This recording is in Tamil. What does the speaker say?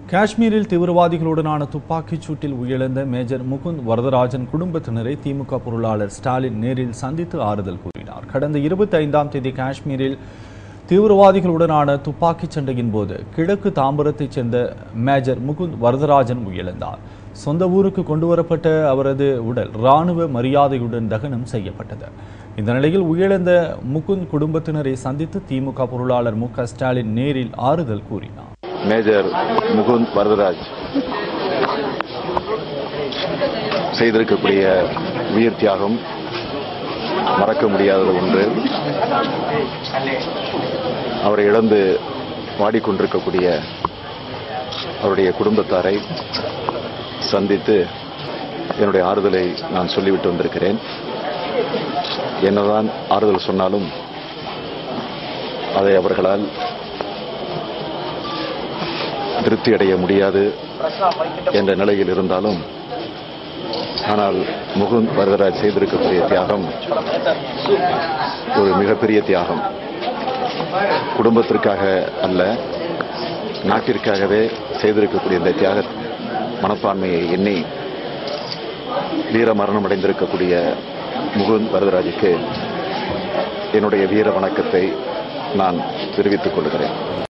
காஷ்மீரில் தீவிரவாதிகளுடனான துப்பாக்கிச் சூட்டில் உயிரிழந்த மேஜர் முகுந்த் வரதராஜன் குடும்பத்தினரை திமுக பொருளாளர் ஸ்டாலின் நேரில் சந்தித்து ஆறுதல் கூறினார் கடந்த இருபத்தி ஐந்தாம் தேதி காஷ்மீரில் தீவிரவாதிகளுடனான துப்பாக்கிச் சண்டையின் போது கிழக்கு தாம்பரத்தைச் சேர்ந்த மேஜர் முகுந்த் வரதராஜன் உயிரிழந்தார் சொந்த ஊருக்கு கொண்டுவரப்பட்ட அவரது உடல் இராணுவ மரியாதையுடன் தகனம் செய்யப்பட்டது இந்த நிலையில் உயிரிழந்த முகுந்த் குடும்பத்தினரை சந்தித்து திமுக பொருளாளர் மு க ஸ்டாலின் நேரில் ஆறுதல் கூறினார் மேஜர் முகுந்த் வரதராஜ் செய்திருக்கக்கூடிய உயிர் தியாகம் மறக்க முடியாதது ஒன்று அவரை இழந்து வாடிக்கொண்டிருக்கக்கூடிய அவருடைய குடும்பத்தாரை சந்தித்து என்னுடைய ஆறுதலை நான் சொல்லிவிட்டு வந்திருக்கிறேன் என்னதான் ஆறுதல் சொன்னாலும் அதை அவர்களால் திருப்தி அடைய முடியாது என்ற நிலையில் இருந்தாலும் ஆனால் முகுந்த் வரதராஜ் செய்திருக்கக்கூடிய தியாகம் ஒரு மிகப்பெரிய தியாகம் குடும்பத்திற்காக அல்ல நாட்டிற்காகவே செய்திருக்கக்கூடிய இந்த தியாக மனப்பான்மையை எண்ணி வீர மரணம் அடைந்திருக்கக்கூடிய முகுந்த் வரதராஜுக்கு என்னுடைய வீர வணக்கத்தை நான் தெரிவித்துக் கொள்கிறேன்